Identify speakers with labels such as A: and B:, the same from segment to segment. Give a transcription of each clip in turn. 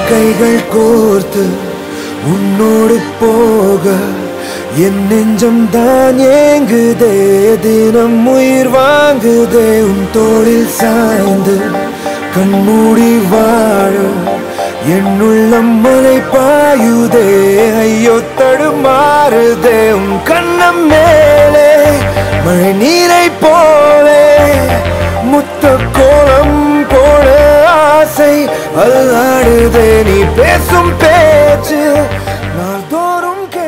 A: கைகள் கோர்த்து உன்னோடு போக என் நெஞ்சம் தான் ஏங்குதே தினம் உயிர் வாங்குதே உன் தோளில் சாய்ந்து கண்மூடி வாழ என் உள்ளம் மலை பாயுதே ஐயோ தடுமாறுதே உன் கண்ணம் மேலே மழை நீரை போலே முத்த கோலம் போல ஆசை அல்லாடுதே நீ பேசும் பேச்சு நாள்தோறும் கே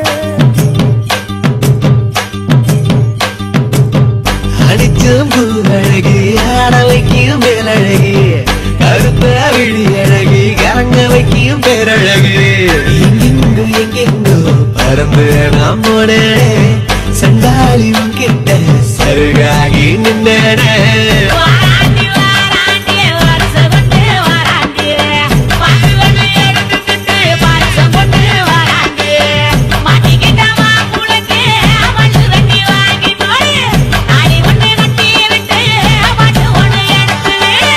B: அடிச்சும் பூரழகு ஆட வைக்கும் மேலழகு கருத்த விழி அழகு கரங்க வைக்கும் பேரழகு எங்கெங்கு எங்கெங்கோ பறந்து நாம் போனே சண்டாளி கிட்ட சருகாகி நின்னே
C: வாராண்டி வாராண்டி வருஷம் கொண்டு வாராண்டி மறுவனை எடுத்துக்கிட்டு பரிசம் கொண்டு வாராண்டி மாட்டிக்கிட்ட மாப்பிளைக்கு மண்ணு தண்ணி வாங்கி போய் நாளை ஒண்ணு கட்டி விட்டு பாட்டு ஒண்ணு எடுத்து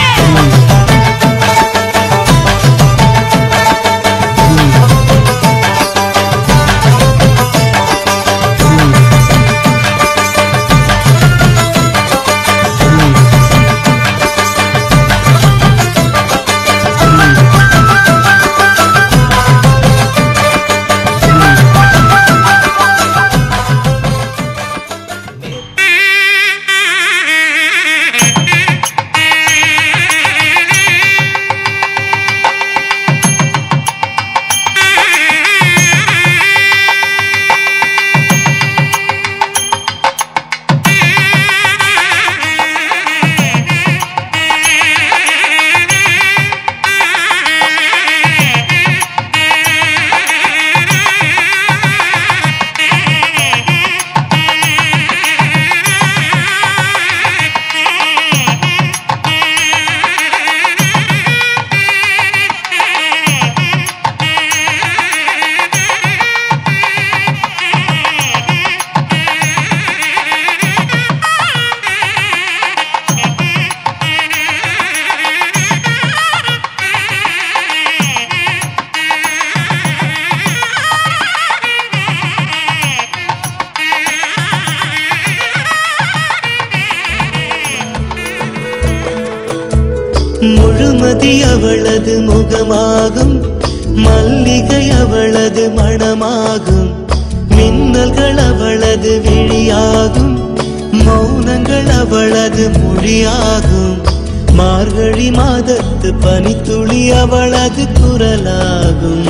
B: முழுமதி அவளது முகமாகும் மல்லிகை அவளது மணமாகும் மின்னல்கள் அவளது விழியாகும் மௌனங்கள் அவளது மொழியாகும் மார்கழி மாதத்து பனித்துளி அவளது குரலாகும்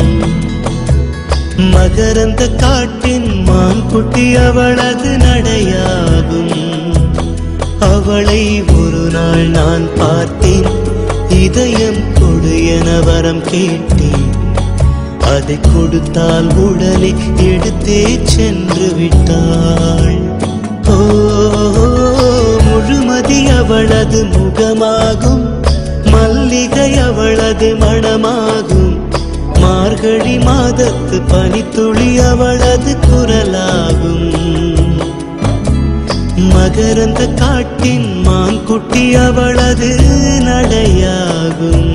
B: மகரந்த காட்டின் மான்குட்டி அவளது நடையாகும் அவளை ஒரு நாள் நான் பார்த்தேன் இதயம் கொடு என வரம் கேட்டேன் அதை கொடுத்தால் உடலை எடுத்தே சென்று விட்டாள் ஓ முழுமதி அவளது முகமாகும் மல்லிகை அவளது மணமாகும் மார்கழி மாதத்து பனித்துளி அவளது குரலாகும் மகரந்த காட்டின் மான்குட்டி அவளது நடையாகும்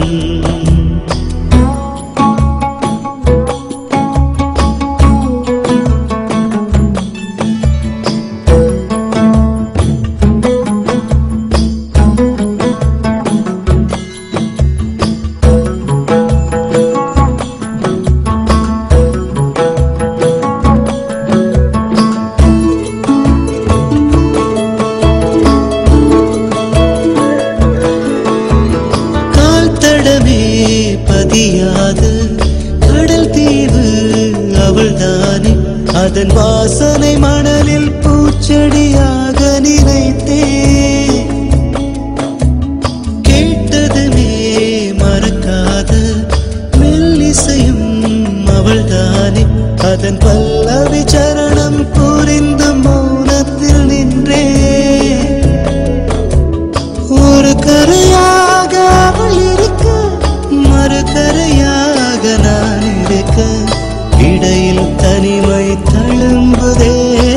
B: கால் தடமே பதியாத கடல் தீவு அவள்தானே அதன் வாசனை மணலில் பூச்செடியாக நினைத்தே கேட்டதுமே மறக்காத மெல்லிசையும் அவள்தானே அதன் பல்லவி சரணம் புரிந்து மௌனத்தில் நின்றே ஒரு கரையாக அவள் இருக்க மறு கரையாக நான் இருக்க இடையில் தனிமை தழும்புதே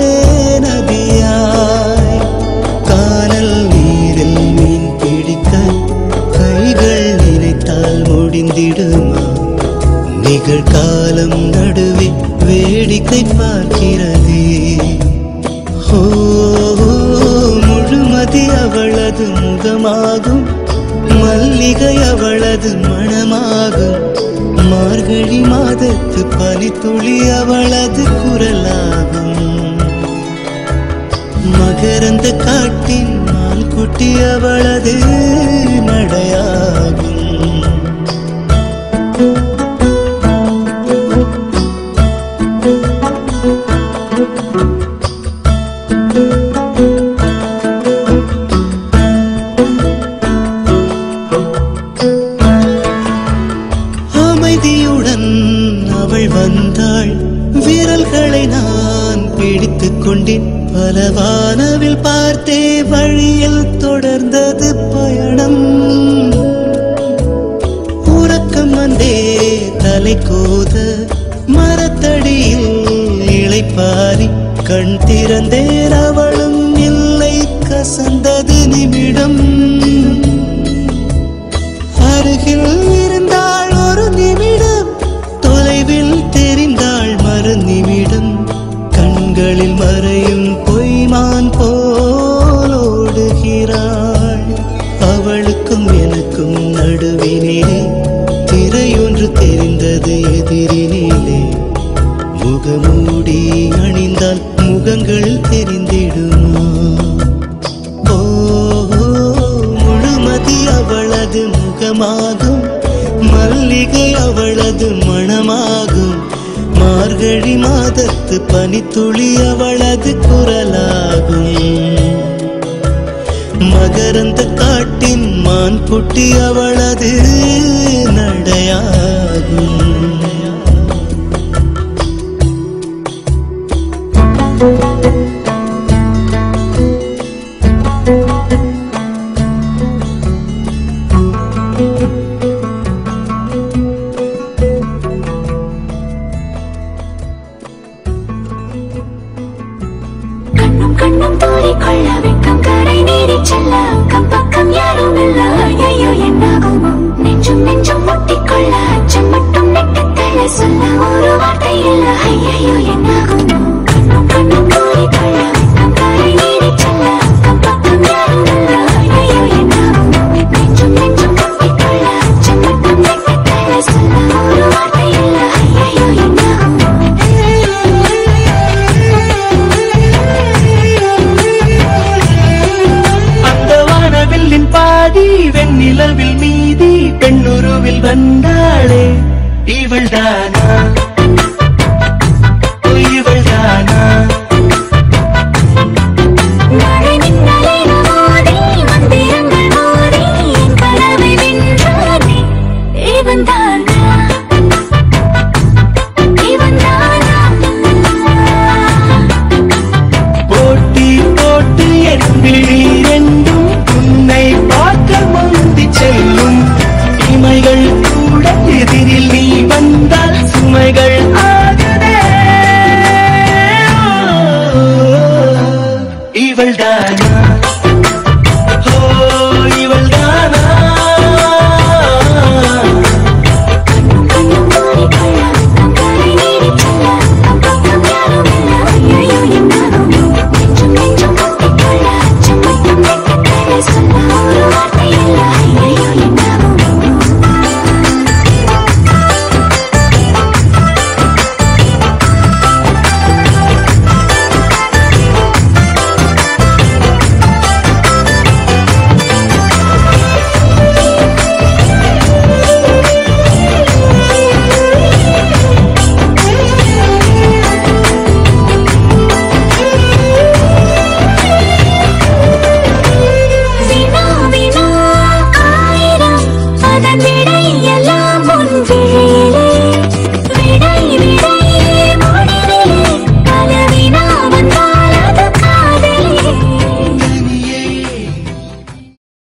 B: நதியாய் கானல் நீரில் மீன் பிடிக்க கைகள் நினைத்தால் முடிந்திடுமா உள்ளம் நடுவே வேடிக்கை பார்க்கிறதே ஓ முழுமதி அவளது முகமாகும் மல்லிகை அவளது மணமாகும் மார்கழி மாதத்து பனித்துளி அவளது குரலாகும் மகரந்த காட்டின் மால் குட்டி அவளது நடையாகும் அமைதியுடன் அவள் வந்தாள் விரல்களை நான் பிடித்துக் கொண்டேன் பல வானவில் பார்த்தே வழியில் தொடர்ந்தது பயணம் உறக்கம் வந்தே தலை கோத மரத்தடியில் இளைப்பாரி கண் திறந்தேன் அவளும் இல்லை கசந்தது நிமிடம் அருகில் இருந்தாள் ஒரு நிமிடம் தொலைவில் தெரிந்தாள் மறு நிமிடம் கண்களில் மறையும் பொய்மான் போலோடுகிறாள் அவளுக்கும் எனக்கும் நடுவினிலே திரையொன்று தெரிந்தது எதிரினிலே முகமூடி அணிந்தால் முகங்கள் தெரிந்திடுமா ஓ முழுமதி அவளது முகமாகும் மல்லிகை அவளது மணமாகும் மார்கழி மாதத்து பனித்துளி அவளது குரலாகும் மகரந்த காட்டின் மான் குட்டி அவளது நடையாகும்
D: கண்ணும் கண்ணும் தூரிக்கொள்ள வெக்கம் கரை நீரிச் செல்ல அக்கம் பக்கம் யாரும் இல்ல ஐயோ என்னாகுமோ நெஞ்சும் நெஞ்சும் முட்டிக்கொள்ள அச்சம் மட்டும் நெட்டத்தள்ள சொல்ல ஒரு வார்த்தை இல்ல ஐயோ என்னாகுமோ கண்ணும் கண்ணும் தூரிக்கொள்ள வெக்கம் கரை நீரிச் செல்ல அக்கம் பக்கம் யாரும் இல்ல ஐயோ என்னாகுமோ நெஞ்சும் நெஞ்சும் முட்டிக்கொள்ள அச்சம் மட்டும் நெட்டத்தள்ள சொல்ல ஒரு வார்த்தை இல்ல ஐயோ
B: அந்த வானவில்லின் பாதி வெண்ணிலவில் மீதி பெண்ணுருவில் வந்தாளே இவள் தானா இவள் தானா
D: மழை மின்னலின மோதி மந்திரங்கள் மோதி என் கனவை வென்றானே இவன் தானா இவன் தானா
B: போட்டி போட்டு என் விழி ரெண்டும் உன்னை பார்க்க முந்தி செல்லும் இமைகள் கூட எதிரில் நீ வந்தால் சுமைகள் ஆகுதே இவள் தானா